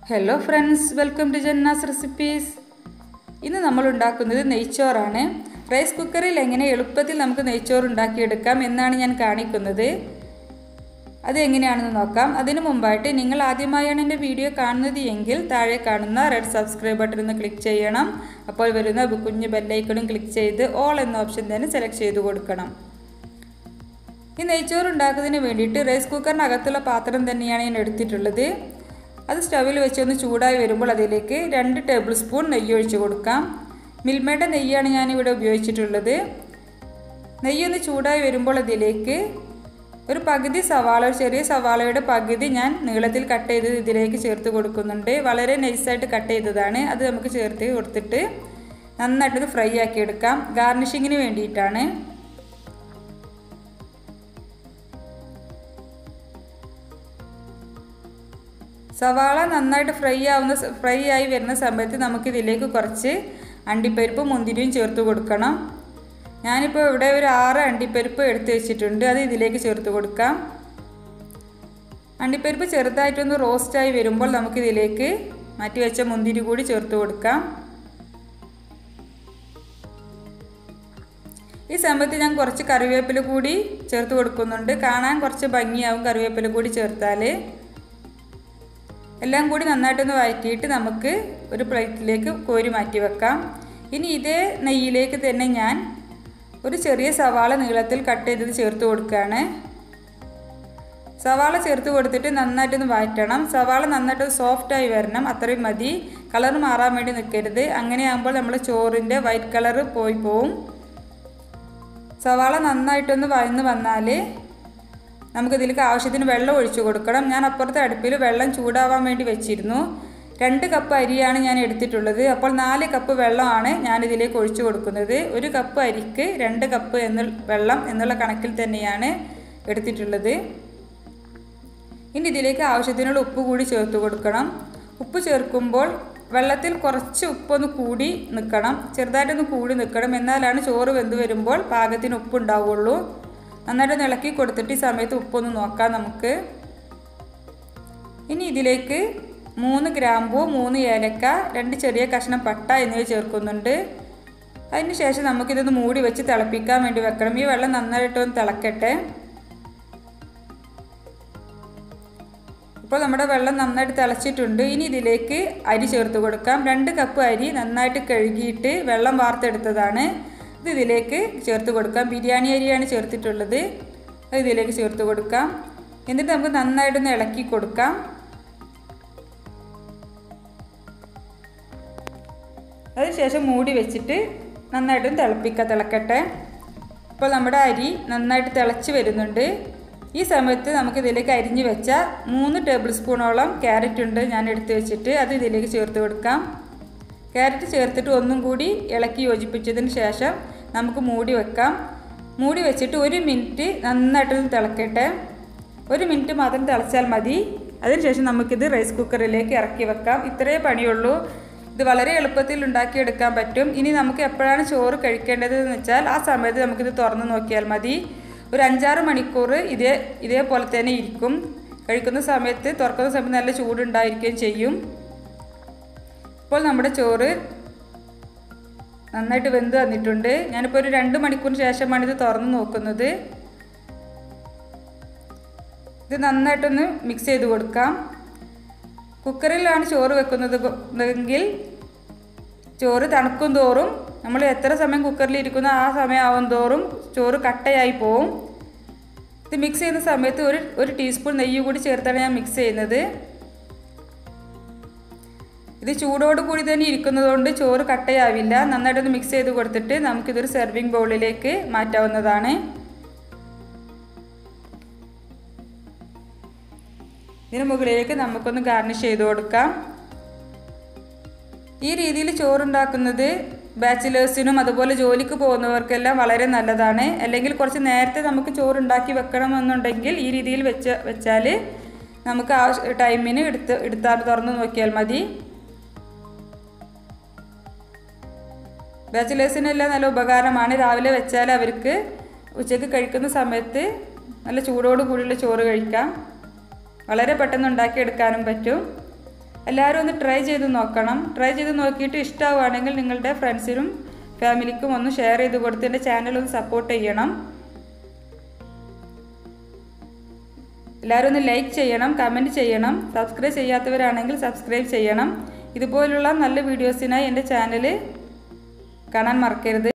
hello friends welcome to Janna's recipes ഇന്ന് നമ്മൾ ഉണ്ടാക്കുന്നത് നെയ്ച്ചോറാണ് റൈസ് കുക്കറിൽ എങ്ങനെ എളുപ്പത്തിൽ നമുക്ക് നെയ്ച്ചോറ് ഉണ്ടാക്കിയെടുക്കാം എന്നാണ് ഞാൻ കാണിക്കുന്നത് അത് എങ്ങനെയാണെന്ന് നോക്കാം അതിനു മുമ്പായിട്ട് നിങ്ങൾ ആദ്യമായാണ് എൻ്റെ വീഡിയോ കാണുന്നത് എങ്കിൽ താഴെ കാണുന്ന റെഡ് സബ്സ്ക്രൈബ് ബട്ടൺ ഒന്ന് ക്ലിക്ക് ചെയ്യണം അപ്പോൾ വരുന്ന കുഞ്ഞ് ബെല്ലൈക്കണും ക്ലിക്ക് ചെയ്ത് ഓൾ എന്ന ഓപ്ഷൻ തന്നെ സെലക്ട് ചെയ്ത് കൊടുക്കണം ഈ നെയ്ച്ചോറ് ഉണ്ടാക്കുന്നതിന് വേണ്ടിയിട്ട് റൈസ് കുക്കറിനകത്തുള്ള പാത്രം തന്നെയാണ് ഞാൻ എടുത്തിട്ടുള്ളത് അത് സ്റ്റവിൽ വെച്ചൊന്ന് ചൂടായി വരുമ്പോൾ അതിലേക്ക് രണ്ട് ടേബിൾ സ്പൂൺ നെയ്യ് ഒഴിച്ച് കൊടുക്കാം മിൽമയുടെ നെയ്യാണ് ഞാനിവിടെ ഉപയോഗിച്ചിട്ടുള്ളത് നെയ്യൊന്ന് ചൂടായി വരുമ്പോൾ അതിലേക്ക് ഒരു പകുതി സവാള ഒരു ചെറിയ സവാളയുടെ പകുതി ഞാൻ നീളത്തിൽ കട്ട് ചെയ്ത് ഇതിലേക്ക് ചേർത്ത് കൊടുക്കുന്നുണ്ട് വളരെ നൈസായിട്ട് കട്ട് ചെയ്തതാണ് അത് നമുക്ക് ചേർത്ത് കൊടുത്തിട്ട് നന്നായിട്ടത് ഫ്രൈ ആക്കി എടുക്കാം ഗാർണിഷിങ്ങിന് വേണ്ടിയിട്ടാണ് സവാള നന്നായിട്ട് ഫ്രൈ ആവുന്ന ഫ്രൈ ആയി വരുന്ന സമയത്ത് നമുക്ക് ഇതിലേക്ക് കുറച്ച് അണ്ടിപ്പരിപ്പ് മുന്തിരിയും ചേർത്ത് കൊടുക്കണം ഞാനിപ്പോൾ ഇവിടെ ഒരു ആറ് അണ്ടിപ്പരിപ്പ് എടുത്ത് വെച്ചിട്ടുണ്ട് അത് ഇതിലേക്ക് ചേർത്ത് കൊടുക്കാം അണ്ടിപ്പരിപ്പ് ചെറുതായിട്ടൊന്ന് റോസ്റ്റായി വരുമ്പോൾ നമുക്കിതിലേക്ക് മാറ്റി വെച്ച മുന്തിരി കൂടി ചേർത്ത് കൊടുക്കാം ഈ സമയത്ത് ഞാൻ കുറച്ച് കറിവേപ്പില കൂടി ചേർത്ത് കൊടുക്കുന്നുണ്ട് കാണാൻ കുറച്ച് ഭംഗിയാവും കറിവേപ്പില കൂടി ചേർത്താൽ എല്ലാം കൂടി നന്നായിട്ടൊന്ന് വഴറ്റിയിട്ട് നമുക്ക് ഒരു പ്ലേറ്റിലേക്ക് കോരി മാറ്റി വെക്കാം ഇനി ഇതേ നെയ്യിലേക്ക് തന്നെ ഞാൻ ഒരു ചെറിയ സവാള നീളത്തിൽ കട്ട് ചെയ്തത് ചേർത്ത് കൊടുക്കുകയാണ് സവാള ചേർത്ത് കൊടുത്തിട്ട് നന്നായിട്ടൊന്ന് വഴറ്റണം സവാള നന്നായിട്ട് സോഫ്റ്റായി വരണം അത്രയും മതി കളർ മാറാൻ വേണ്ടി നിൽക്കരുത് അങ്ങനെയാകുമ്പോൾ നമ്മൾ ചോറിൻ്റെ വൈറ്റ് കളർ പോയി പോവും സവാള നന്നായിട്ടൊന്ന് വഴന്ന് വന്നാൽ നമുക്കിതിലേക്ക് ആവശ്യത്തിന് വെള്ളം ഒഴിച്ചു കൊടുക്കണം ഞാൻ അപ്പുറത്തെ അടുപ്പിൽ വെള്ളം ചൂടാവാൻ വേണ്ടി വെച്ചിരുന്നു രണ്ട് കപ്പ് അരിയാണ് ഞാൻ എടുത്തിട്ടുള്ളത് അപ്പോൾ നാല് കപ്പ് വെള്ളമാണ് ഞാൻ ഇതിലേക്ക് ഒഴിച്ചു കൊടുക്കുന്നത് ഒരു കപ്പ് അരിക്ക് രണ്ട് കപ്പ് എന്ന വെള്ളം എന്നുള്ള കണക്കിൽ തന്നെയാണ് എടുത്തിട്ടുള്ളത് ഇനി ഇതിലേക്ക് ആവശ്യത്തിനുള്ള ഉപ്പ് കൂടി ചേർത്ത് കൊടുക്കണം ഉപ്പ് ചേർക്കുമ്പോൾ വെള്ളത്തിൽ കുറച്ച് ഉപ്പൊന്ന് കൂടി നിൽക്കണം ചെറുതായിട്ടൊന്ന് കൂടി നിൽക്കണം എന്നാലാണ് ചോറ് വെന്ത് വരുമ്പോൾ പാകത്തിന് ഉപ്പ് ഉണ്ടാവുള്ളൂ നന്നായിട്ട് ഇളക്കി കൊടുത്തിട്ട് ഈ സമയത്ത് ഉപ്പൊന്ന് നോക്കാം നമുക്ക് ഇനി ഇതിലേക്ക് മൂന്ന് ഗ്രാമ്പു മൂന്ന് ഏലക്ക രണ്ട് ചെറിയ കഷ്ണം പട്ട എന്നിവ ചേർക്കുന്നുണ്ട് അതിന് ശേഷം നമുക്കിതൊന്ന് മൂടി വെച്ച് തിളപ്പിക്കാൻ വേണ്ടി വെക്കണം ഈ വെള്ളം നന്നായിട്ടൊന്ന് തിളക്കട്ടെ ഇപ്പോൾ നമ്മുടെ വെള്ളം നന്നായിട്ട് തിളച്ചിട്ടുണ്ട് ഇനി ഇതിലേക്ക് അരി ചേർത്ത് കൊടുക്കാം രണ്ട് കപ്പ് അരി നന്നായിട്ട് കഴുകിയിട്ട് വെള്ളം വാർത്തെടുത്തതാണ് ഇത് ഇതിലേക്ക് ചേർത്ത് കൊടുക്കാം ബിരിയാണി അരിയാണ് ചേർത്തിട്ടുള്ളത് അത് ഇതിലേക്ക് ചേർത്ത് കൊടുക്കാം എന്നിട്ട് നമുക്ക് നന്നായിട്ടൊന്ന് ഇളക്കി കൊടുക്കാം അതിനുശേഷം മൂടി വെച്ചിട്ട് നന്നായിട്ടൊന്ന് തിളപ്പിക്കുക തിളക്കട്ടെ ഇപ്പോൾ നമ്മുടെ അരി നന്നായിട്ട് തിളച്ച് വരുന്നുണ്ട് ഈ സമയത്ത് നമുക്ക് ഇതിലേക്ക് അരിഞ്ഞ് വെച്ച മൂന്ന് ടേബിൾ സ്പൂണോളം ക്യാരറ്റ് ഉണ്ട് ഞാൻ എടുത്ത് വെച്ചിട്ട് അത് ഇതിലേക്ക് ചേർത്ത് കൊടുക്കാം ക്യാരറ്റ് ചേർത്തിട്ട് ഒന്നും കൂടി ഇളക്കി യോജിപ്പിച്ചതിന് ശേഷം നമുക്ക് മൂടി വെക്കാം മൂടി വെച്ചിട്ട് ഒരു മിനിറ്റ് നന്നായിട്ടൊന്ന് തിളക്കട്ടെ ഒരു മിനിറ്റ് മാത്രം തിളച്ചാൽ മതി അതിനുശേഷം നമുക്കിത് റൈസ് കുക്കറിലേക്ക് ഇറക്കി വെക്കാം ഇത്രയേ പണിയുള്ളൂ ഇത് വളരെ എളുപ്പത്തിൽ ഉണ്ടാക്കിയെടുക്കാൻ പറ്റും ഇനി നമുക്ക് എപ്പോഴാണ് ചോറ് കഴിക്കേണ്ടതെന്ന് വെച്ചാൽ ആ സമയത്ത് നമുക്കിത് തുറന്ന് നോക്കിയാൽ മതി ഒരു അഞ്ചാറ് മണിക്കൂർ ഇതേ ഇതേപോലെ തന്നെ ഇരിക്കും കഴിക്കുന്ന സമയത്ത് തുറക്കുന്ന സമയത്ത് നല്ല ചൂടുണ്ടായിരിക്കുകയും ചെയ്യും ഇപ്പോൾ നമ്മുടെ ചോറ് നന്നായിട്ട് വെന്ത് വന്നിട്ടുണ്ട് ഞാനിപ്പോൾ ഒരു രണ്ട് മണിക്കൂറിന് ശേഷമാണ് ഇത് തുറന്ന് നോക്കുന്നത് ഇത് നന്നായിട്ടൊന്ന് മിക്സ് ചെയ്ത് കൊടുക്കാം കുക്കറിലാണ് ചോറ് വെക്കുന്നതെങ്കിൽ ചോറ് തണുക്കും തോറും നമ്മൾ എത്ര സമയം കുക്കറിൽ ഇരിക്കുന്നോ ആ സമയമാവും തോറും ചോറ് കട്ടയായി പോവും ഇത് മിക്സ് ചെയ്യുന്ന സമയത്ത് ഒരു ഒരു ടീസ്പൂൺ നെയ്യ് കൂടി ചേർത്താണ് ഞാൻ മിക്സ് ചെയ്യുന്നത് ഇത് ചൂടോട് കൂടി തന്നെ ഇരിക്കുന്നതുകൊണ്ട് ചോറ് കട്ടയാവില്ല നന്നായിട്ടൊന്ന് മിക്സ് ചെയ്ത് കൊടുത്തിട്ട് നമുക്കിതൊരു സെർവിങ് ബൗളിലേക്ക് മാറ്റാവുന്നതാണ് ഇതിന് മുകളിലേക്ക് നമുക്കൊന്ന് ഗാർണിഷ് ചെയ്ത് കൊടുക്കാം ഈ രീതിയിൽ ചോറുണ്ടാക്കുന്നത് ബാച്ചിലേഴ്സിനും അതുപോലെ ജോലിക്ക് പോകുന്നവർക്കെല്ലാം വളരെ നല്ലതാണ് അല്ലെങ്കിൽ കുറച്ച് നേരത്തെ നമുക്ക് ചോറുണ്ടാക്കി വെക്കണമെന്നുണ്ടെങ്കിൽ ഈ രീതിയിൽ വെച്ച് വെച്ചാൽ നമുക്ക് ആ ടൈമിന് എടുത്ത് എടുത്താൽ തുറന്ന് നോക്കിയാൽ മതി ബാച്ചിലേഴ്സിനെല്ലാം നല്ല ഉപകാരമാണ് രാവിലെ വെച്ചാൽ അവർക്ക് ഉച്ചയ്ക്ക് കഴിക്കുന്ന സമയത്ത് നല്ല ചൂടോട് കൂടിയുള്ള ചോറ് കഴിക്കാം വളരെ പെട്ടെന്ന് ഉണ്ടാക്കിയെടുക്കാനും പറ്റും എല്ലാവരും ഒന്ന് ട്രൈ ചെയ്ത് നോക്കണം ട്രൈ ചെയ്ത് നോക്കിയിട്ട് ഇഷ്ടമാവുകയാണെങ്കിൽ നിങ്ങളുടെ ഫ്രണ്ട്സിനും ഫാമിലിക്കും ഒന്ന് ഷെയർ ചെയ്ത് കൊടുത്ത് എൻ്റെ ചാനൽ ഒന്ന് സപ്പോർട്ട് ചെയ്യണം എല്ലാവരും ഒന്ന് ലൈക്ക് ചെയ്യണം കമൻറ്റ് ചെയ്യണം സബ്സ്ക്രൈബ് ചെയ്യാത്തവരാണെങ്കിൽ സബ്സ്ക്രൈബ് ചെയ്യണം ഇതുപോലുള്ള നല്ല വീഡിയോസിനായി എൻ്റെ ചാനൽ കാണാൻ മറക്കരുത്